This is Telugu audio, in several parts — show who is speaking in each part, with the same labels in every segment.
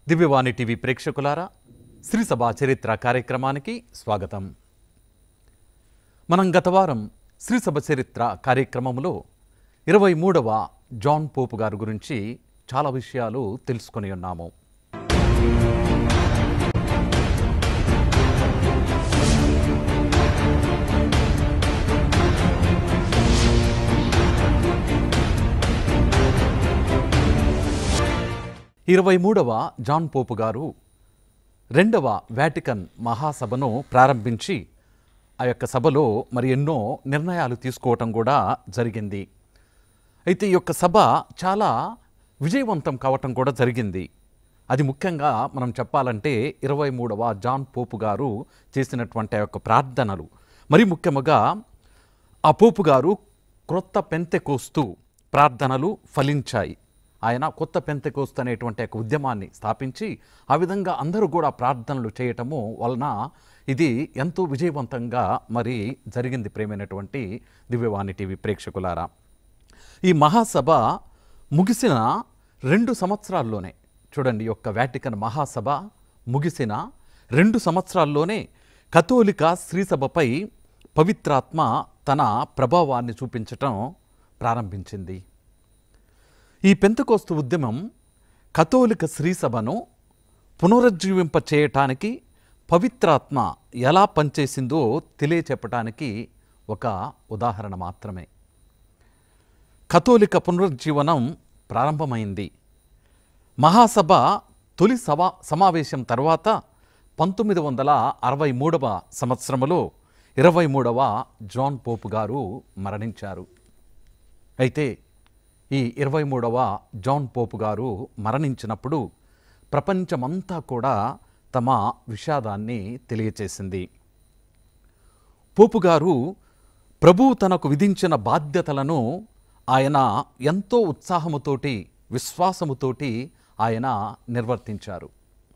Speaker 1: దివ్యవాణి టీవీ ప్రేక్షకులారా శ్రీసభ చరిత్ర కార్యక్రమానికి స్వాగతం మనం గత వారం శ్రీసభ చరిత్ర కార్యక్రమంలో ఇరవై మూడవ జాన్ పోపు గారి గురించి చాలా విషయాలు తెలుసుకొని ఉన్నాము ఇరవై మూడవ జాన్ పోపు గారు రెండవ వాటికన్ మహాసభను ప్రారంభించి ఆ యొక్క సభలో మరి ఎన్నో నిర్ణయాలు తీసుకోవటం కూడా జరిగింది అయితే ఈ యొక్క సభ చాలా విజయవంతం కావటం కూడా జరిగింది అది ముఖ్యంగా మనం చెప్పాలంటే ఇరవై మూడవ జాన్ పోపు గారు చేసినటువంటి ఆ యొక్క ప్రార్థనలు మరి ముఖ్యముగా ఆ పోపు గారు క్రొత్త పెంతెకోస్తు ప్రార్థనలు ఫలించాయి ఆయన కొత్త పెంతెకోస్తు అనేటువంటి ఒక ఉద్యమాన్ని స్థాపించి ఆ విధంగా అందరూ కూడా ప్రార్థనలు చేయటము వలన ఇది ఎంతో విజయవంతంగా మరి జరిగింది ప్రేమైనటువంటి దివ్యవాణి టీవీ ప్రేక్షకులారా ఈ మహాసభ ముగిసిన రెండు సంవత్సరాల్లోనే చూడండి ఈ యొక్క వాటికన్ మహాసభ ముగిసిన రెండు సంవత్సరాల్లోనే కథోలిక శ్రీసభపై పవిత్రాత్మ తన ప్రభావాన్ని చూపించటం ప్రారంభించింది ఈ పెంతకోస్తు ఉద్యమం కథోలిక శ్రీసభను పునరుజ్జీవింప చేయటానికి పవిత్రాత్మ ఎలా పనిచేసిందో తెలియచెప్పటానికి ఒక ఉదాహరణ మాత్రమే కథోలిక పునరుజ్జీవనం ప్రారంభమైంది మహాసభ తొలి సభా సమావేశం తర్వాత పంతొమ్మిది వందల అరవై మూడవ సంవత్సరములో ఇరవై మూడవ జాన్ పోపు గారు మరణించారు అయితే ఈ ఇరవై మూడవ జాన్ పోపు గారు మరణించినప్పుడు ప్రపంచమంతా కూడా తమ విషాదాన్ని తెలియచేసింది పోపు గారు ప్రభువు తనకు విధించిన బాధ్యతలను ఆయన ఎంతో ఉత్సాహముతోటి విశ్వాసముతోటి ఆయన నిర్వర్తించారు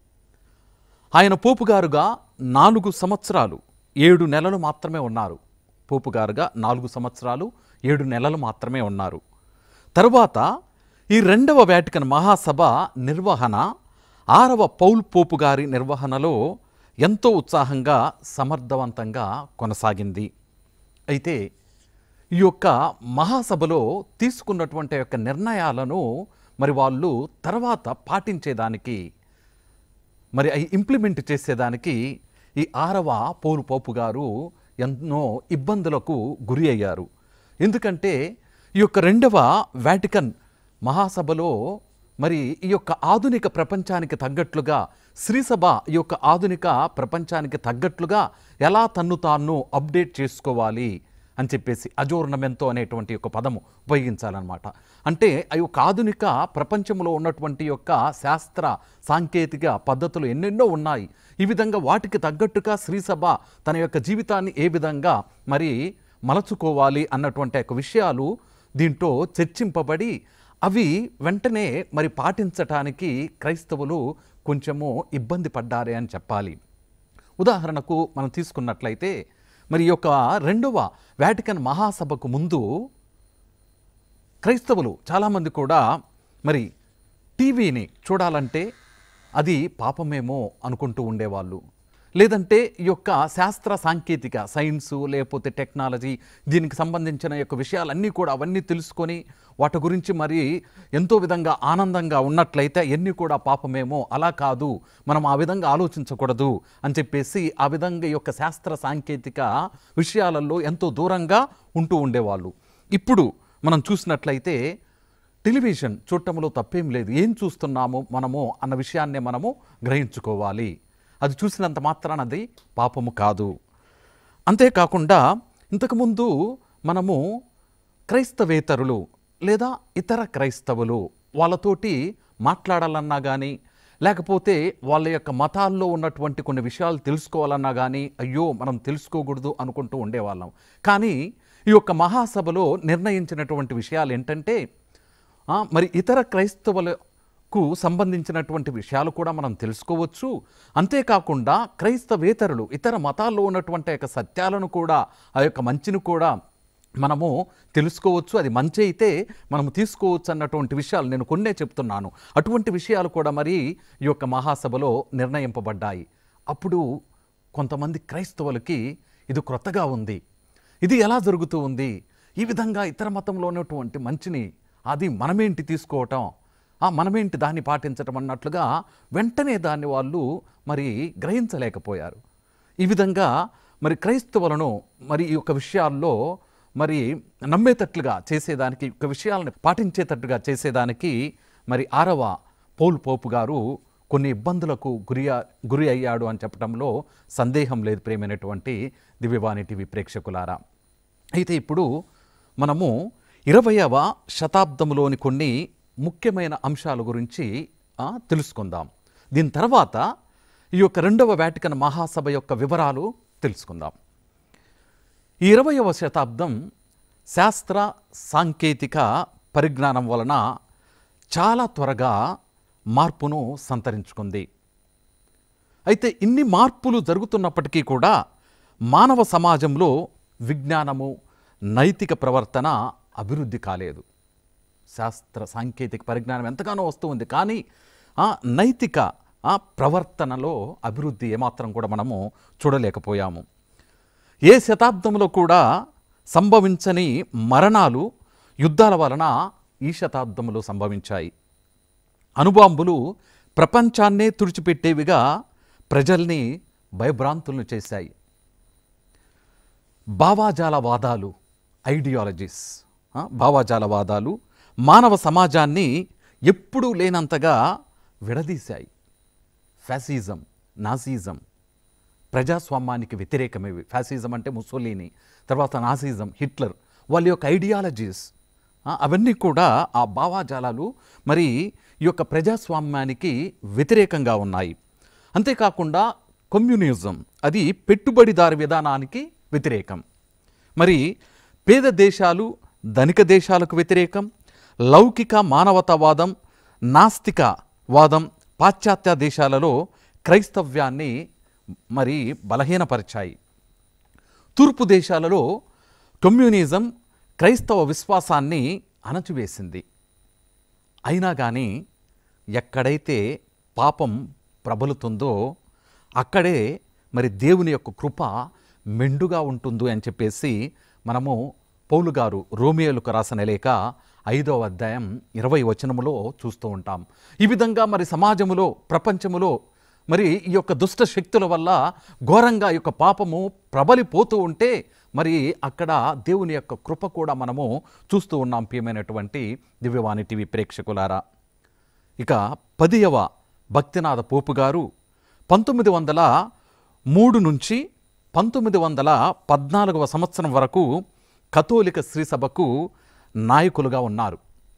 Speaker 1: ఆయన పోపుగారుగా నాలుగు సంవత్సరాలు ఏడు నెలలు మాత్రమే ఉన్నారు పోపుగారుగా నాలుగు సంవత్సరాలు ఏడు నెలలు మాత్రమే ఉన్నారు తరువాత ఈ రెండవ వాటికన్ మహాసభ నిర్వహణ ఆరవ పౌల్ పోపు గారి నిర్వహణలో ఎంతో ఉత్సాహంగా సమర్థవంతంగా కొనసాగింది అయితే ఈ యొక్క మహాసభలో తీసుకున్నటువంటి యొక్క నిర్ణయాలను మరి వాళ్ళు తర్వాత పాటించేదానికి మరి అవి ఇంప్లిమెంట్ చేసేదానికి ఈ ఆరవ పౌరు పోపు గారు ఎన్నో ఇబ్బందులకు గురి అయ్యారు ఎందుకంటే ఈ యొక్క రెండవ వాటికన్ మహాసభలో మరి ఈ యొక్క ఆధునిక ప్రపంచానికి తగ్గట్లుగా శ్రీసభ ఈ యొక్క ఆధునిక ప్రపంచానికి తగ్గట్లుగా ఎలా తన్ను తాను అప్డేట్ చేసుకోవాలి అని చెప్పేసి అజోర్నమెంతో అనేటువంటి ఒక పదము ఉపయోగించాలన్నమాట అంటే ఆ యొక్క ఆధునిక ప్రపంచంలో ఉన్నటువంటి యొక్క శాస్త్ర సాంకేతిక పద్ధతులు ఎన్నెన్నో ఉన్నాయి ఈ విధంగా వాటికి తగ్గట్టుగా శ్రీసభ తన యొక్క జీవితాన్ని ఏ విధంగా మరి మలచుకోవాలి అన్నటువంటి యొక్క విషయాలు దీంట్లో చర్చింపబడి అవి వెంటనే మరి పాటించటానికి క్రైస్తవులు కొంచెము ఇబ్బంది పడ్డారే అని చెప్పాలి ఉదాహరణకు మనం తీసుకున్నట్లయితే మరి ఈ యొక్క రెండవ వాటికన్ మహాసభకు ముందు క్రైస్తవులు చాలామంది కూడా మరి టీవీని చూడాలంటే అది పాపమేమో అనుకుంటూ ఉండేవాళ్ళు లేదంటే ఈ యొక్క శాస్త్ర సాంకేతిక సైన్సు లేకపోతే టెక్నాలజీ దీనికి సంబంధించిన యొక్క విషయాలన్నీ కూడా అవన్నీ తెలుసుకొని వాటి గురించి మరి ఎంతో విధంగా ఆనందంగా ఉన్నట్లయితే ఎన్ని కూడా పాపమేమో అలా కాదు మనం ఆ విధంగా ఆలోచించకూడదు అని చెప్పేసి ఆ విధంగా ఈ యొక్క శాస్త్ర సాంకేతిక విషయాలలో ఎంతో దూరంగా ఉంటూ ఉండేవాళ్ళు ఇప్పుడు మనం చూసినట్లయితే టెలివిజన్ చూడటంలో తప్పేం లేదు ఏం చూస్తున్నాము మనము అన్న విషయాన్నే మనము గ్రహించుకోవాలి అది చూసినంత మాత్రాన అది పాపము కాదు అంతేకాకుండా ఇంతకుముందు మనము క్రైస్తవేతరులు లేదా ఇతర క్రైస్తవులు వాళ్ళతోటి మాట్లాడాలన్నా కానీ లేకపోతే వాళ్ళ యొక్క మతాల్లో ఉన్నటువంటి కొన్ని విషయాలు తెలుసుకోవాలన్నా కానీ అయ్యో మనం తెలుసుకోకూడదు అనుకుంటూ ఉండేవాళ్ళం కానీ ఈ యొక్క మహాసభలో నిర్ణయించినటువంటి విషయాలు ఏంటంటే ఆ, మరి ఇతర క్రైస్తవులకు సంబంధించినటువంటి విషయాలు కూడా మనం తెలుసుకోవచ్చు అంతేకాకుండా క్రైస్తవేతరులు ఇతర మతాల్లో ఉన్నటువంటి యొక్క సత్యాలను కూడా ఆ యొక్క మంచిని కూడా మనము తెలుసుకోవచ్చు అది మంచి అయితే మనము తీసుకోవచ్చు అన్నటువంటి విషయాలు నేను కొన్నే చెప్తున్నాను అటువంటి విషయాలు కూడా మరి ఈ యొక్క మహాసభలో నిర్ణయింపబడ్డాయి అప్పుడు కొంతమంది క్రైస్తవులకి ఇది క్రొత్తగా ఉంది ఇది ఎలా జరుగుతూ ఉంది ఈ విధంగా ఇతర మతంలో ఉన్నటువంటి మంచిని అది మనమేంటి తీసుకోవటం ఆ మనమేంటి దాన్ని పాటించటం అన్నట్లుగా వెంటనే దాన్ని వాళ్ళు మరి గ్రహించలేకపోయారు ఈ విధంగా మరి క్రైస్తవులను మరి ఈ యొక్క విషయాల్లో మరి నమ్మేటట్లుగా చేసేదానికి ఈ యొక్క విషయాలను పాటించేటట్టుగా చేసేదానికి మరి ఆరవ పౌల్ పోపు గారు కొన్ని ఇబ్బందులకు గురి గురి అయ్యాడు అని చెప్పడంలో సందేహం లేదు ప్రేమైనటువంటి దివ్యవాణి టీవీ ప్రేక్షకులారా అయితే ఇప్పుడు మనము ఇరవయవ శతాబ్దంలోని కొన్ని ముఖ్యమైన అంశాల గురించి ఆ, తెలుసుకుందాం దీని తర్వాత ఈ యొక్క రెండవ వాటికన్ మహాసభ యొక్క వివరాలు తెలుసుకుందాం ఈ ఇరవయవ శతాబ్దం శాస్త్ర సాంకేతిక పరిజ్ఞానం వలన చాలా త్వరగా మార్పును సంతరించుకుంది అయితే ఇన్ని మార్పులు జరుగుతున్నప్పటికీ కూడా మానవ సమాజంలో విజ్ఞానము నైతిక ప్రవర్తన అభివృద్ధి కాలేదు శాస్త్ర సాంకేతిక పరిజ్ఞానం ఎంతగానో వస్తూ ఉంది కానీ ఆ నైతిక ఆ ప్రవర్తనలో అభివృద్ధి ఏమాత్రం కూడా మనము చూడలేకపోయాము ఏ శతాబ్దంలో కూడా సంభవించని మరణాలు యుద్ధాల వలన ఈ శతాబ్దంలో సంభవించాయి అణుబాంబులు ప్రపంచాన్నే తుడిచిపెట్టేవిగా ప్రజల్ని భయభ్రాంతులను చేశాయి భావాజాలవాదాలు ఐడియాలజీస్ ఆ, భావాజాలవాదాలు మానవ సమాజాన్ని ఎప్పుడూ లేనంతగా విడదీశాయి ఫ్యాసిజం నాసిజం ప్రజాస్వామ్యానికి వ్యతిరేకమేవి ఫ్యాసిజం అంటే ముసోలిని తర్వాత నాసిజం హిట్లర్ వాళ్ళ యొక్క ఐడియాలజీస్ ఆ, అవన్నీ కూడా ఆ భావాజాలాలు మరి ఈ యొక్క ప్రజాస్వామ్యానికి వ్యతిరేకంగా ఉన్నాయి అంతేకాకుండా కమ్యూనిజం అది పెట్టుబడిదారు విధానానికి వ్యతిరేకం మరి పేద దేశాలు ధనిక దేశాలకు వ్యతిరేకం లౌకిక మానవతావాదం నాస్తిక వాదం పాశ్చాత్య దేశాలలో క్రైస్తవ్యాన్ని మరి బలహీనపరిచాయి తూర్పు దేశాలలో కమ్యూనిజం క్రైస్తవ విశ్వాసాన్ని అణచివేసింది అయినా కానీ ఎక్కడైతే పాపం ప్రబలుతుందో అక్కడే మరి దేవుని యొక్క కృప మెండుగా ఉంటుంది అని చెప్పేసి మనము పౌలు గారు రోమియోలకు రాసిన లేఖ ఐదవ అధ్యాయం ఇరవై వచనములో చూస్తూ ఉంటాం ఈ విధంగా మరి సమాజములో ప్రపంచములో మరి ఈ యొక్క దుష్ట శక్తుల వల్ల ఘోరంగా ఈ యొక్క పాపము ప్రబలిపోతూ ఉంటే మరి అక్కడ దేవుని యొక్క కృప కూడా మనము చూస్తూ ఉన్నాం ప్రియమైనటువంటి దివ్యవాణి టీవీ ప్రేక్షకులారా ఇక పదియవ భక్తినాథ పోపు గారు పంతొమ్మిది వందల మూడు నుంచి పంతొమ్మిది వందల పద్నాలుగవ సంవత్సరం వరకు కథోలిక శ్రీసభకు నాయకులుగా ఉన్నారు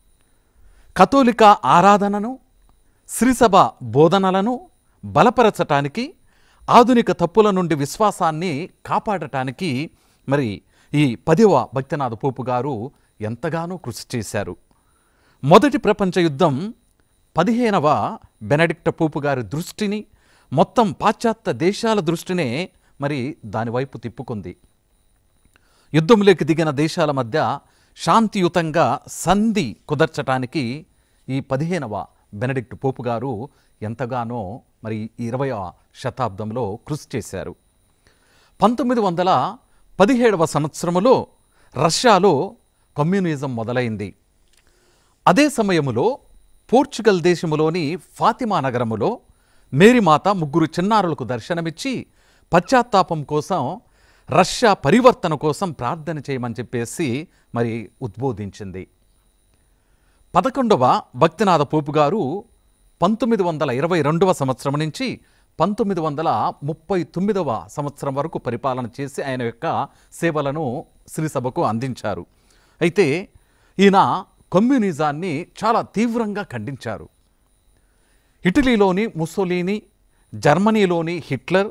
Speaker 1: కథోలిక ఆరాధనను శ్రీసభ బోధనలను బలపరచటానికి ఆధునిక తప్పుల నుండి విశ్వాసాన్ని కాపాడటానికి మరి ఈ పదివ భక్తినాథ పోపు గారు ఎంతగానో కృషి చేశారు మొదటి ప్రపంచ యుద్ధం పదిహేనవ బెనడిక్ట పోపు గారి దృష్టిని మొత్తం పాశ్చాత్య దేశాల దృష్టినే మరి దానివైపు తిప్పుకుంది యుద్ధంలోకి దిగిన దేశాల మధ్య శాంతియుతంగా సంధి కుదర్చటానికి ఈ పదిహేనవ బెనడిక్ట్ పోపు గారు ఎంతగానో మరి ఈ ఇరవయవ శతాబ్దంలో కృషి చేశారు పంతొమ్మిది వందల పదిహేడవ సంవత్సరములో రష్యాలో కమ్యూనిజం మొదలైంది అదే సమయములో పోర్చుగల్ దేశములోని ఫాతిమా నగరములో మేరీమాత ముగ్గురు చిన్నారులకు దర్శనమిచ్చి పశ్చాత్తాపం కోసం రష్యా పరివర్తన కోసం ప్రార్థన చేయమని చెప్పేసి మరి ఉద్బోధించింది పదకొండవ భక్తినాథ పోపు గారు పంతొమ్మిది వందల ఇరవై రెండవ సంవత్సరం నుంచి పంతొమ్మిది వందల ముప్పై తొమ్మిదవ సంవత్సరం వరకు పరిపాలన చేసి ఆయన యొక్క సేవలను శ్రీసభకు అందించారు అయితే ఈయన కమ్యూనిజాన్ని చాలా తీవ్రంగా ఖండించారు ఇటలీలోని ముస్సోలిని జర్మనీలోని హిట్లర్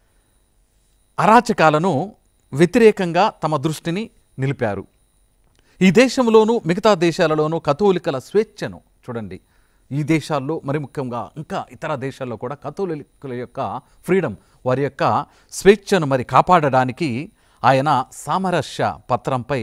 Speaker 1: అరాచకాలను వ్యతిరేకంగా తమ దృష్టిని నిలిపారు ఈ దేశంలోనూ మిగతా దేశాలలోనూ కథోలికల స్వేచ్ఛను చూడండి ఈ దేశాల్లో మరి ముఖ్యంగా ఇంకా ఇతర దేశాల్లో కూడా కథోలికుల యొక్క ఫ్రీడమ్ వారి యొక్క స్వేచ్ఛను మరి కాపాడడానికి ఆయన సామరస్య పత్రంపై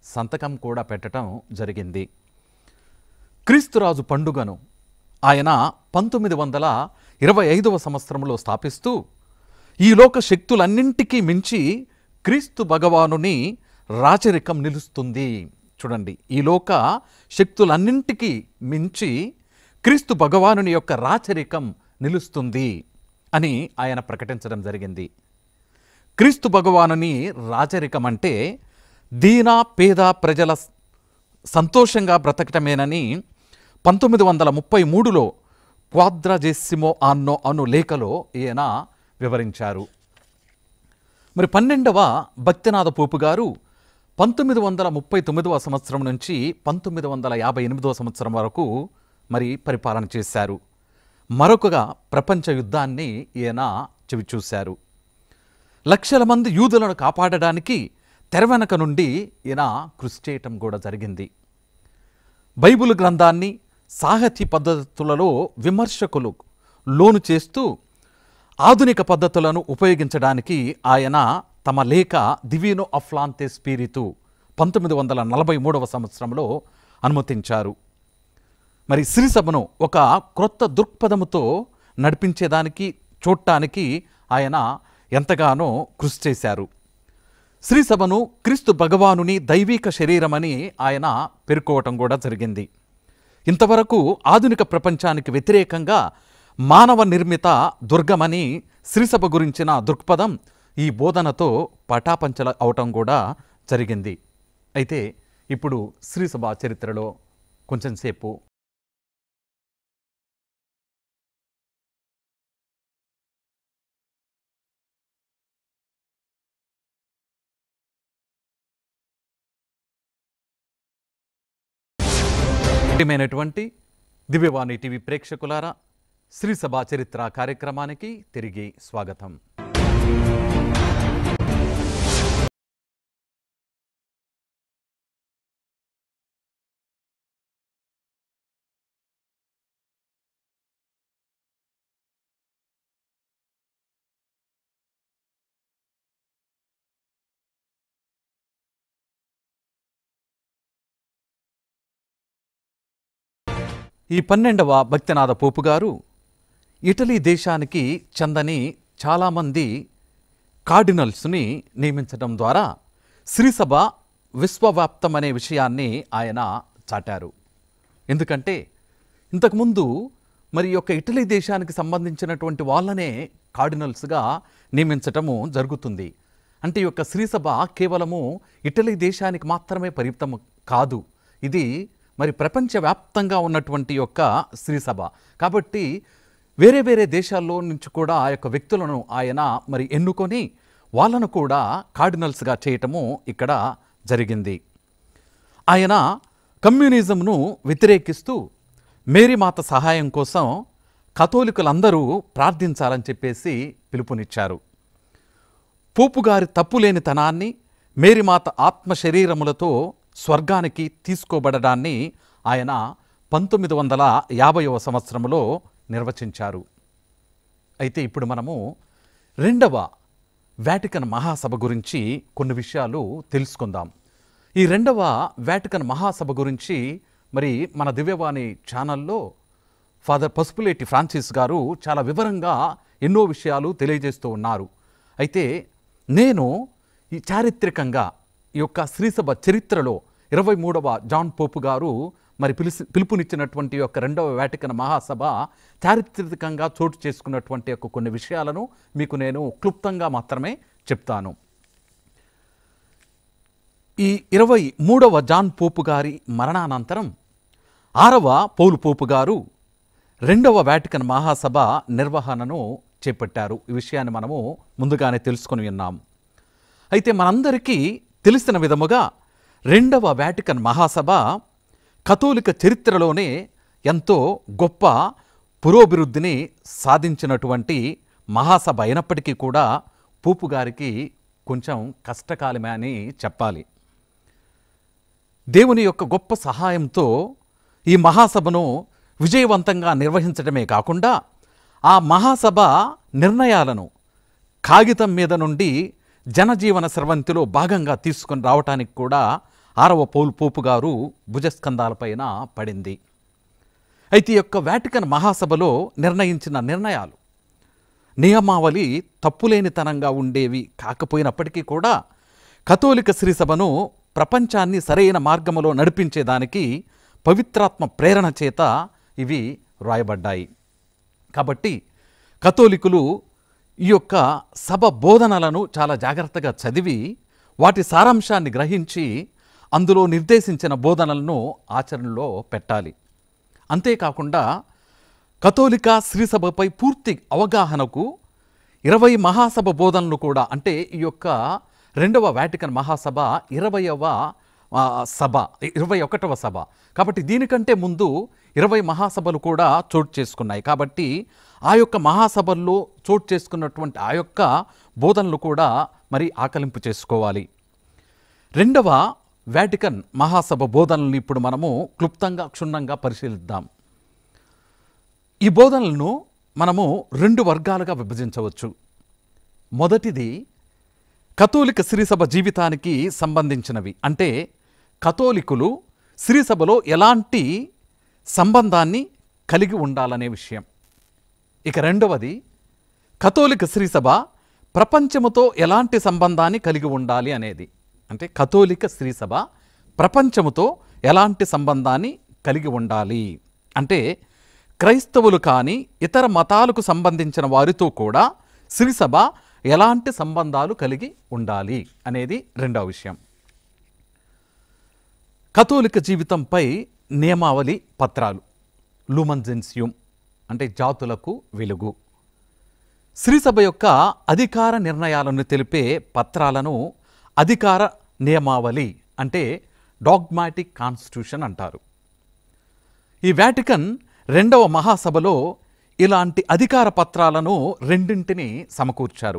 Speaker 1: సంతకం కూడా పెట్టడం జరిగింది క్రీస్తురాజు పండుగను ఆయన పంతొమ్మిది వందల ఇరవై ఐదవ సంవత్సరంలో స్థాపిస్తూ ఈ లోక శక్తులన్నింటికీ మించి క్రీస్తు భగవానుని రాచరికం నిలుస్తుంది చూడండి ఈ లోక శక్తులన్నింటికీ మించి క్రీస్తు భగవానుని యొక్క రాచరికం నిలుస్తుంది అని ఆయన ప్రకటించడం జరిగింది క్రీస్తు భగవానుని రాచరికం అంటే దీన పేద ప్రజల స- సంతోషంగా బ్రతకటమేనని పంతొమ్మిది వందల ముప్పై మూడులో క్వాద్రాజెస్సిమో ఆన్నో అను లేఖలో ఈయన వివరించారు మరి పన్నెండవ భక్తినాథ పోపు గారు పంతొమ్మిది వందల ముప్పై తొమ్మిదవ సంవత్సరం నుంచి పంతొమ్మిది వందల యాభై ఎనిమిదవ సంవత్సరం వరకు మరి పరిపాలన చేశారు మరొకగా ప్రపంచ యుద్ధాన్ని ఈయన చెవిచూశారు లక్షల మంది యూదులను కాపాడడానికి తెరవెనక నుండి ఈయన కృషి చేయటం కూడా జరిగింది బైబిల్ గ్రంథాన్ని సాహిత్య పద్ధతులలో విమర్శకులు లోను చేస్తూ ఆధునిక పద్ధతులను ఉపయోగించడానికి ఆయన తమ లేఖ దివీనో అఫ్లాంతే స్పిరితు పంతొమ్మిది వందల నలభై మూడవ సంవత్సరంలో అనుమతించారు మరి సిరిసభను ఒక క్రొత్త దృక్పథముతో నడిపించేదానికి చూడటానికి ఆయన ఎంతగానో కృషి చేశారు శ్రీసభను క్రీస్తు భగవానుని దైవిక శరీరమని ఆయన పేర్కోవటం కూడా జరిగింది ఇంతవరకు ఆధునిక ప్రపంచానికి వ్యతిరేకంగా మానవ నిర్మిత దుర్గమని శ్రీసభ గురించిన దృక్పథం ఈ బోధనతో పటాపంచల అవటం కూడా జరిగింది అయితే ఇప్పుడు శ్రీసభ చరిత్రలో కొంచెం సేపు ప్రియమైనటువంటి దివ్యవాణి టీవీ ప్రేక్షకులారా శ్రీ సభా చరిత్ర కార్యక్రమానికి తిరిగి స్వాగతం ఈ పన్నెండవ భక్తినాథ పోపు గారు ఇటలీ దేశానికి చెందని చాలామంది కార్డినల్స్ని నియమించడం ద్వారా శ్రీసభ విశ్వవ్యాప్తం అనే విషయాన్ని ఆయన చాటారు ఎందుకంటే ఇంతకుముందు మరి ఈ యొక్క ఇటలీ దేశానికి సంబంధించినటువంటి వాళ్ళనే కార్డినల్స్గా నియమించటము జరుగుతుంది అంటే ఈ యొక్క శ్రీసభ కేవలము ఇటలీ దేశానికి మాత్రమే పరిమితం కాదు ఇది మరి ప్రపంచవ్యాప్తంగా ఉన్నటువంటి యొక్క శ్రీసభ కాబట్టి వేరే వేరే దేశాల్లో నుంచి కూడా ఆ యొక్క వ్యక్తులను ఆయన మరి ఎన్నుకొని వాళ్ళను కూడా కార్డినల్స్గా చేయటము ఇక్కడ జరిగింది ఆయన కమ్యూనిజంను వ్యతిరేకిస్తూ మేరీమాత సహాయం కోసం కథోలికులందరూ ప్రార్థించాలని చెప్పేసి పిలుపునిచ్చారు పోపుగారి తప్పులేనితనాన్ని మేరీమాత ఆత్మ శరీరములతో స్వర్గానికి తీసుకోబడడాన్ని ఆయన పంతొమ్మిది వందల యాభైవ సంవత్సరంలో నిర్వచించారు అయితే ఇప్పుడు మనము రెండవ వాటికన్ మహాసభ గురించి కొన్ని విషయాలు తెలుసుకుందాం ఈ రెండవ వాటికన్ మహాసభ గురించి మరి మన దివ్యవాణి ఛానల్లో ఫాదర్ పసుపులేటి ఫ్రాన్సిస్ గారు చాలా వివరంగా ఎన్నో విషయాలు తెలియజేస్తూ ఉన్నారు అయితే నేను ఈ చారిత్రకంగా ఈ యొక్క శ్రీసభ చరిత్రలో ఇరవై మూడవ జాన్ పోపు గారు మరి పిలిచి పిలుపునిచ్చినటువంటి యొక్క రెండవ వాటికన్ మహాసభ చారిత్రకంగా చోటు చేసుకున్నటువంటి యొక్క కొన్ని విషయాలను మీకు నేను క్లుప్తంగా మాత్రమే చెప్తాను ఈ ఇరవై మూడవ జాన్ పోపు గారి మరణానంతరం ఆరవ పౌలు పోపు గారు రెండవ వాటికన్ మహాసభ నిర్వహణను చేపట్టారు ఈ విషయాన్ని మనము ముందుగానే తెలుసుకొని ఉన్నాం అయితే మనందరికీ తెలిసిన విధముగా రెండవ వాటికన్ మహాసభ కథోలిక చరిత్రలోనే ఎంతో గొప్ప పురోభివృద్ధిని సాధించినటువంటి మహాసభ అయినప్పటికీ కూడా పూపు గారికి కొంచెం కష్టకాలమే అని చెప్పాలి దేవుని యొక్క గొప్ప సహాయంతో ఈ మహాసభను విజయవంతంగా నిర్వహించడమే కాకుండా ఆ మహాసభ నిర్ణయాలను కాగితం మీద నుండి జనజీవన స్రవంతిలో భాగంగా తీసుకొని రావటానికి కూడా ఆరవ పౌలు పోపు గారు భుజస్కంధాలపైన పడింది అయితే ఈ యొక్క వాటికన్ మహాసభలో నిర్ణయించిన నిర్ణయాలు నియమావళి తప్పులేనితనంగా ఉండేవి కాకపోయినప్పటికీ కూడా కథోలిక శ్రీసభను ప్రపంచాన్ని సరైన మార్గములో నడిపించేదానికి పవిత్రాత్మ ప్రేరణ చేత ఇవి వ్రాయబడ్డాయి కాబట్టి కథోలికులు ఈ యొక్క సభ బోధనలను చాలా జాగ్రత్తగా చదివి వాటి సారాంశాన్ని గ్రహించి అందులో నిర్దేశించిన బోధనలను ఆచరణలో పెట్టాలి అంతేకాకుండా కథోలిక శ్రీసభపై పూర్తి అవగాహనకు ఇరవై మహాసభ బోధనలు కూడా అంటే ఈ యొక్క రెండవ వాటికన్ మహాసభ ఇరవయవ ఆ, సభ ఇరవై ఒకటవ సభ కాబట్టి దీనికంటే ముందు ఇరవై మహాసభలు కూడా చోటు చేసుకున్నాయి కాబట్టి ఆ యొక్క మహాసభల్లో చోటు చేసుకున్నటువంటి ఆ యొక్క బోధనలు కూడా మరి ఆకలింపు చేసుకోవాలి రెండవ వాటికన్ మహాసభ బోధనలను ఇప్పుడు మనము క్లుప్తంగా క్షుణ్ణంగా పరిశీలిద్దాం ఈ బోధనలను మనము రెండు వర్గాలుగా విభజించవచ్చు మొదటిది కథోలిక శ్రీసభ జీవితానికి సంబంధించినవి అంటే కథోలికులు శ్రీసభలో ఎలాంటి సంబంధాన్ని కలిగి ఉండాలనే విషయం ఇక రెండవది కథోలిక శ్రీసభ ప్రపంచముతో ఎలాంటి సంబంధాన్ని కలిగి ఉండాలి అనేది అంటే కథోలిక శ్రీసభ ప్రపంచముతో ఎలాంటి సంబంధాన్ని కలిగి ఉండాలి అంటే క్రైస్తవులు కానీ ఇతర మతాలకు సంబంధించిన వారితో కూడా శ్రీసభ ఎలాంటి సంబంధాలు కలిగి ఉండాలి అనేది రెండవ విషయం కథోలిక జీవితంపై నియమావళి పత్రాలు లూమన్జెన్సియం అంటే జాతులకు వెలుగు శ్రీసభ యొక్క అధికార నిర్ణయాలను తెలిపే పత్రాలను అధికార నియమావళి అంటే డాగ్మాటిక్ కాన్స్టిట్యూషన్ అంటారు ఈ వాటికన్ రెండవ మహాసభలో ఇలాంటి అధికార పత్రాలను రెండింటిని సమకూర్చారు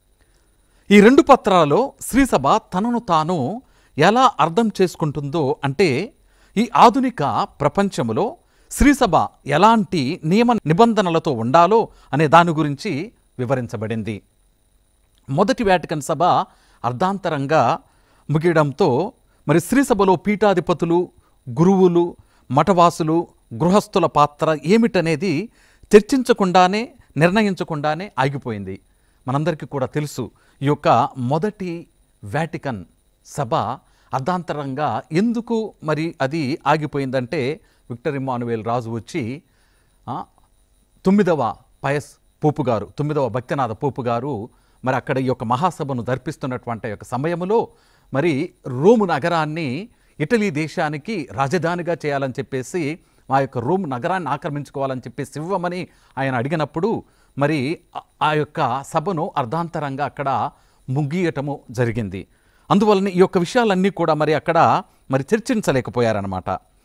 Speaker 1: ఈ రెండు పత్రాలలో శ్రీసభ తనను తాను ఎలా అర్థం చేసుకుంటుందో అంటే ఈ ఆధునిక ప్రపంచములో శ్రీసభ ఎలాంటి నియమ నిబంధనలతో ఉండాలో అనే దాని గురించి వివరించబడింది మొదటి వాటికన్ సభ అర్ధాంతరంగా ముగియడంతో మరి శ్రీసభలో పీఠాధిపతులు గురువులు మఠవాసులు గృహస్థుల పాత్ర ఏమిటనేది చర్చించకుండానే నిర్ణయించకుండానే ఆగిపోయింది మనందరికీ కూడా తెలుసు ఈ యొక్క మొదటి వాటికన్ సభ అర్ధాంతరంగా ఎందుకు మరి అది ఆగిపోయిందంటే విక్టర్ ఇమానువేల్ రాజు వచ్చి ఆ, తొమ్మిదవ పయస్ పోపు గారు తొమ్మిదవ భక్తినాథ పోపు గారు మరి అక్కడ ఈ యొక్క మహాసభను దర్పిస్తున్నటువంటి యొక్క సమయంలో మరి రోము నగరాన్ని ఇటలీ దేశానికి రాజధానిగా చేయాలని చెప్పేసి మా యొక్క రోమ్ నగరాన్ని ఆక్రమించుకోవాలని చెప్పేసి ఇవ్వమని ఆయన అడిగినప్పుడు మరి ఆ- ఆ యొక్క సభను అర్ధాంతరంగా అక్కడ ముగియటము జరిగింది అందువలన ఈ యొక్క విషయాలన్నీ కూడా మరి అక్కడ మరి చర్చించలేకపోయారనమాట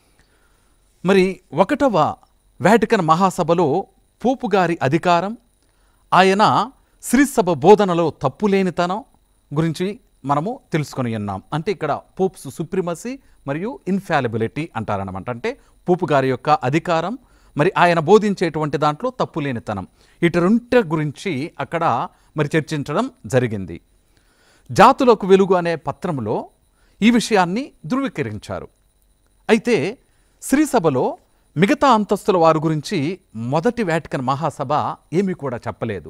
Speaker 1: మరి ఒకటవ వాటికన్ మహాసభలో పోపు గారి అధికారం ఆయన శ్రీసభ బోధనలో తప్పులేనితనం గురించి మనము తెలుసుకొని ఉన్నాం అంటే ఇక్కడ పోప్స్ సుప్రిమసీ మరియు ఇన్ఫాలిబిలిటీ అంటారనమాట అంటే పోపు గారి యొక్క అధికారం మరి ఆయన బోధించేటువంటి దాంట్లో తప్పులేనితనం ఇటు రెంట గురించి అక్కడ మరి చర్చించడం జరిగింది జాతులకు వెలుగు అనే పత్రంలో ఈ విషయాన్ని ధృవీకరించారు అయితే శ్రీసభలో మిగతా అంతస్తుల వారి గురించి మొదటి వాటికన్ మహాసభ ఏమీ కూడా చెప్పలేదు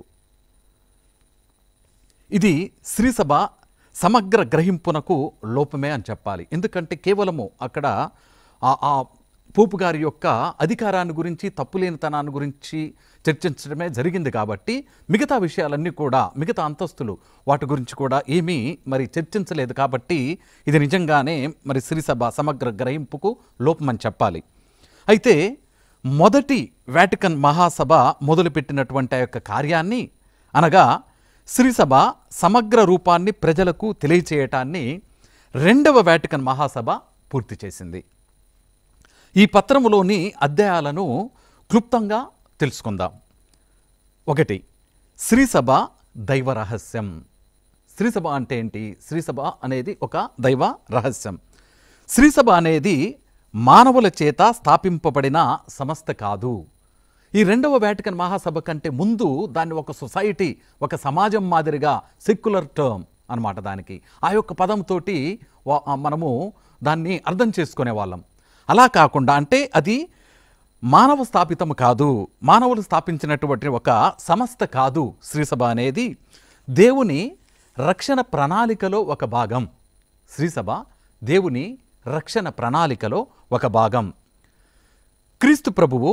Speaker 1: ఇది శ్రీసభ సమగ్ర గ్రహింపునకు లోపమే అని చెప్పాలి ఎందుకంటే కేవలము అక్కడ ఆ- ఆ పోపు గారి యొక్క అధికారాన్ని గురించి తప్పులేనితనాన్ని గురించి చర్చించడమే జరిగింది కాబట్టి మిగతా విషయాలన్నీ కూడా మిగతా అంతస్తులు వాటి గురించి కూడా ఏమీ మరి చర్చించలేదు కాబట్టి ఇది నిజంగానే మరి శ్రీసభ సమగ్ర గ్రహింపుకు లోపమని చెప్పాలి అయితే మొదటి వాటికన్ మహాసభ మొదలుపెట్టినటువంటి ఆ యొక్క కార్యాన్ని అనగా శ్రీసభ సమగ్ర రూపాన్ని ప్రజలకు తెలియచేయటాన్ని రెండవ వాటికన్ మహాసభ పూర్తి చేసింది ఈ పత్రములోని అధ్యాయాలను క్లుప్తంగా తెలుసుకుందాం ఒకటి శ్రీసభ దైవ రహస్యం శ్రీసభ అంటే ఏంటి శ్రీసభ అనేది ఒక దైవ రహస్యం శ్రీసభ అనేది మానవుల చేత స్థాపింపబడిన సంస్థ కాదు ఈ రెండవ వాటికన్ మహాసభ కంటే ముందు దాన్ని ఒక సొసైటీ ఒక సమాజం మాదిరిగా సెక్యులర్ టర్మ్ అన్నమాట దానికి ఆ యొక్క పదంతో మనము దాన్ని అర్థం చేసుకునే వాళ్ళం అలా కాకుండా అంటే అది మానవ స్థాపితం కాదు మానవులు స్థాపించినటువంటి ఒక సంస్థ కాదు శ్రీసభ అనేది దేవుని రక్షణ ప్రణాళికలో ఒక భాగం శ్రీసభ దేవుని రక్షణ ప్రణాళికలో ఒక భాగం క్రీస్తు ప్రభువు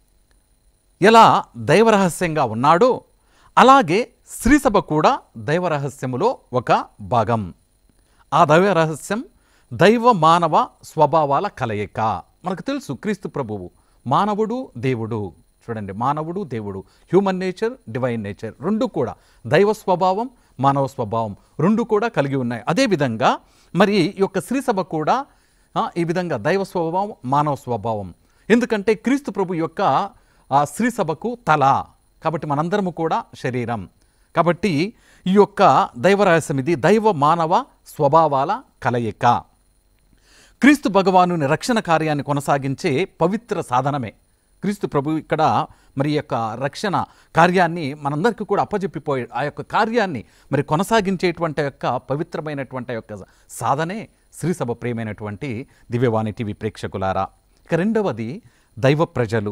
Speaker 1: ఎలా దైవరహస్యంగా ఉన్నాడో అలాగే శ్రీసభ కూడా దైవరహస్యములో ఒక భాగం ఆ దైవ రహస్యం దైవ మానవ స్వభావాల కలయిక మనకు తెలుసు క్రీస్తు ప్రభువు మానవుడు దేవుడు చూడండి మానవుడు దేవుడు హ్యూమన్ నేచర్ డివైన్ నేచర్ రెండు కూడా దైవ స్వభావం మానవ స్వభావం రెండు కూడా కలిగి ఉన్నాయి అదేవిధంగా మరి ఈ యొక్క శ్రీసభ కూడా ఆ, ఈ విధంగా దైవ స్వభావం మానవ స్వభావం ఎందుకంటే క్రీస్తు ప్రభు యొక్క ఆ స్త్రీ సభకు తల కాబట్టి మనందరము కూడా శరీరం కాబట్టి ఈ యొక్క దైవరహస్యం ఇది దైవ మానవ స్వభావాల కలయిక క్రీస్తు భగవానుని రక్షణ కార్యాన్ని కొనసాగించే పవిత్ర సాధనమే క్రీస్తు ప్రభు ఇక్కడ మరి ఈ యొక్క రక్షణ కార్యాన్ని మనందరికీ కూడా అప్పజెప్పిపోయి ఆ యొక్క కార్యాన్ని మరి కొనసాగించేటువంటి యొక్క పవిత్రమైనటువంటి యొక్క సాధనే శ్రీసభ ప్రియమైనటువంటి దివ్యవాణి టీవీ ప్రేక్షకులారా ఇక రెండవది దైవ ప్రజలు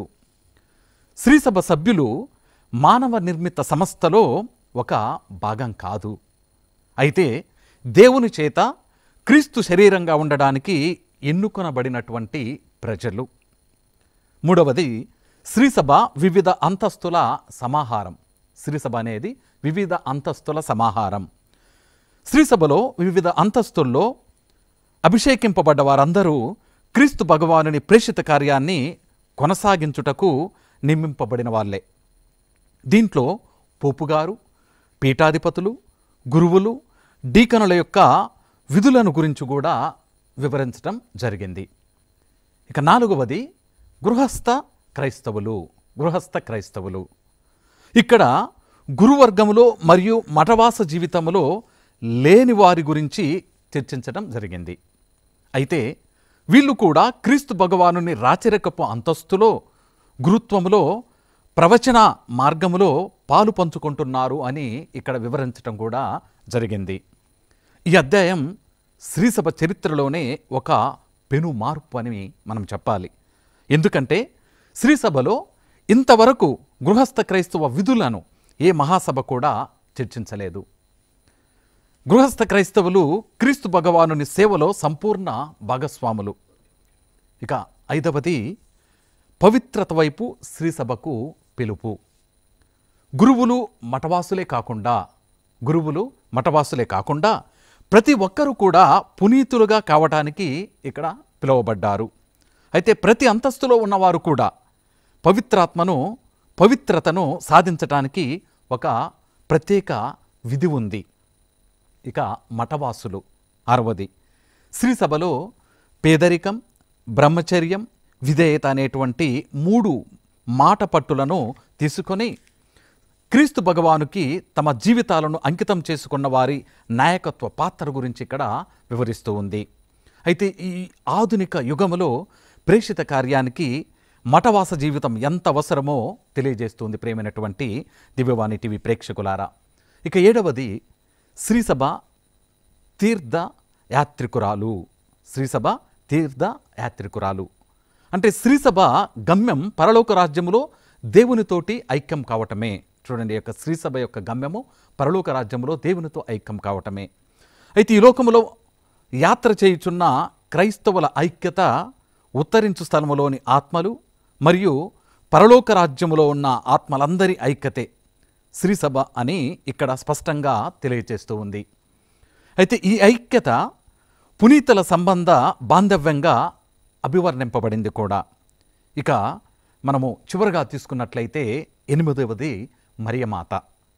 Speaker 1: శ్రీసభ సభ్యులు మానవ నిర్మిత సంస్థలో ఒక భాగం కాదు అయితే దేవుని చేత క్రీస్తు శరీరంగా ఉండడానికి ఎన్నుకొనబడినటువంటి ప్రజలు మూడవది శ్రీసభ వివిధ అంతస్తుల సమాహారం శ్రీసభ అనేది వివిధ అంతస్తుల సమాహారం శ్రీసభలో వివిధ అంతస్తుల్లో అభిషేకింపబడ్డ వారందరూ క్రీస్తు భగవానుని ప్రేషిత కార్యాన్ని కొనసాగించుటకు నియమింపబడిన వాళ్ళే దీంట్లో పోపుగారు పీఠాధిపతులు గురువులు డీకనుల యొక్క విధులను గురించి కూడా వివరించడం జరిగింది ఇక నాలుగవది గృహస్థ క్రైస్తవులు గృహస్థ క్రైస్తవులు ఇక్కడ గురువర్గములో మరియు మఠవాస జీవితంలో లేని వారి గురించి చర్చించడం జరిగింది అయితే వీళ్ళు కూడా క్రీస్తు భగవానుని రాచరికపు అంతస్తులో గురుత్వములో ప్రవచన మార్గములో పాలు పంచుకుంటున్నారు అని ఇక్కడ వివరించడం కూడా జరిగింది ఈ అధ్యాయం శ్రీసభ చరిత్రలోనే ఒక పెను మార్పు అని మనం చెప్పాలి ఎందుకంటే శ్రీసభలో ఇంతవరకు గృహస్థ క్రైస్తవ విధులను ఏ మహాసభ కూడా చర్చించలేదు గృహస్థ క్రైస్తవులు క్రీస్తు భగవానుని సేవలో సంపూర్ణ భాగస్వాములు ఇక ఐదవది పవిత్రత వైపు శ్రీసభకు పిలుపు గురువులు మఠవాసులే కాకుండా గురువులు మఠవాసులే కాకుండా ప్రతి ఒక్కరూ కూడా పునీతులుగా కావటానికి ఇక్కడ పిలువబడ్డారు అయితే ప్రతి అంతస్తులో ఉన్నవారు కూడా పవిత్రాత్మను పవిత్రతను సాధించటానికి ఒక ప్రత్యేక విధి ఉంది ఇక మఠవాసులు ఆరవది శ్రీసభలో పేదరికం బ్రహ్మచర్యం విధేయత అనేటువంటి మూడు మాట పట్టులను తీసుకొని క్రీస్తు భగవానుకి తమ జీవితాలను అంకితం చేసుకున్న వారి నాయకత్వ పాత్ర గురించి ఇక్కడ వివరిస్తూ ఉంది అయితే ఈ ఆధునిక యుగములో ప్రేషిత కార్యానికి మఠవాస జీవితం ఎంత అవసరమో తెలియజేస్తుంది ప్రేమైనటువంటి దివ్యవాణి టీవీ ప్రేక్షకులారా ఇక ఏడవది శ్రీసభ తీర్థ యాత్రికురాలు శ్రీసభ తీర్థ యాత్రికురాలు అంటే శ్రీసభ గమ్యం పరలోక రాజ్యములో దేవునితోటి ఐక్యం కావటమే చూడండి ఈ యొక్క శ్రీసభ యొక్క గమ్యము పరలోక రాజ్యములో దేవునితో ఐక్యం కావటమే అయితే ఈ లోకములో యాత్ర చేయుచున్న క్రైస్తవుల ఐక్యత ఉత్తరించు స్థలములోని ఆత్మలు మరియు పరలోక రాజ్యములో ఉన్న ఆత్మలందరి ఐక్యతే శ్రీసభ అని ఇక్కడ స్పష్టంగా తెలియచేస్తూ ఉంది అయితే ఈ ఐక్యత పునీతుల సంబంధ బాంధవ్యంగా అభివర్ణింపబడింది కూడా ఇక మనము చివరిగా తీసుకున్నట్లయితే ఎనిమిదవది మరియమాత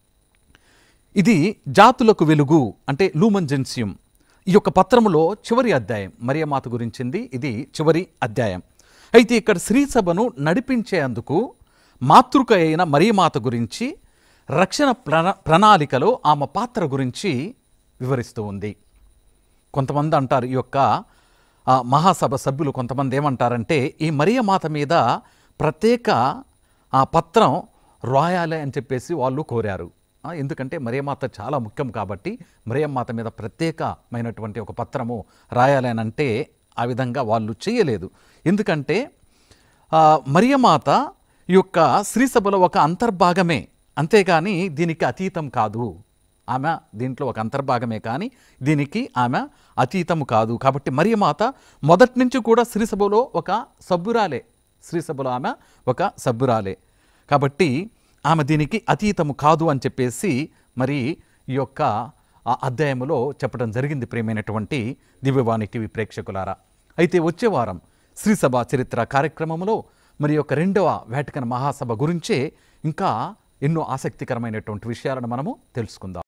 Speaker 1: ఇది జాతులకు వెలుగు అంటే లూమంజెన్సియం ఈ యొక్క పత్రములో చివరి అధ్యాయం మరియమాత గురించింది ఇది చివరి అధ్యాయం అయితే ఇక్కడ శ్రీసభను నడిపించేందుకు మాతృక అయిన మరియమాత గురించి రక్షణ ప్రణా ప్రణాళికలో ఆమె పాత్ర గురించి వివరిస్తూ ఉంది కొంతమంది అంటారు ఈ యొక్క ఆ, మహాసభ సభ్యులు కొంతమంది ఏమంటారంటే ఈ మరియమాత మీద ప్రత్యేక ఆ పత్రం రాయాలి అని చెప్పేసి వాళ్ళు కోరారు ఆ, ఎందుకంటే మరియమాత చాలా ముఖ్యం కాబట్టి మరియమాత మీద ప్రత్యేకమైనటువంటి ఒక పత్రము రాయాలి అని అంటే ఆ విధంగా వాళ్ళు చేయలేదు ఎందుకంటే ఆ, మరియమాత ఈ యొక్క శ్రీసభలో ఒక అంతర్భాగమే అంతేగాని దీనికి అతీతం కాదు ఆమె దీంట్లో ఒక అంతర్భాగమే కానీ దీనికి ఆమె అతీతం కాదు కాబట్టి మరియమాత మొదటి నుంచి కూడా శ్రీసభలో ఒక సభ్యురాలే శ్రీసభలో ఆమె ఒక సభ్యురాలే కాబట్టి ఆమె దీనికి అతీతము కాదు అని చెప్పేసి మరి ఈ యొక్క ఆ అధ్యాయములో చెప్పడం జరిగింది ప్రియమైనటువంటి దివ్యవాణి టీవీ ప్రేక్షకులారా అయితే వచ్చే వారం శ్రీసభ చరిత్ర కార్యక్రమంలో మరి యొక్క రెండవ వేటికన్ మహాసభ గురించే ఇంకా ఎన్నో ఆసక్తికరమైనటువంటి విషయాలను మనము తెలుసుకుందాం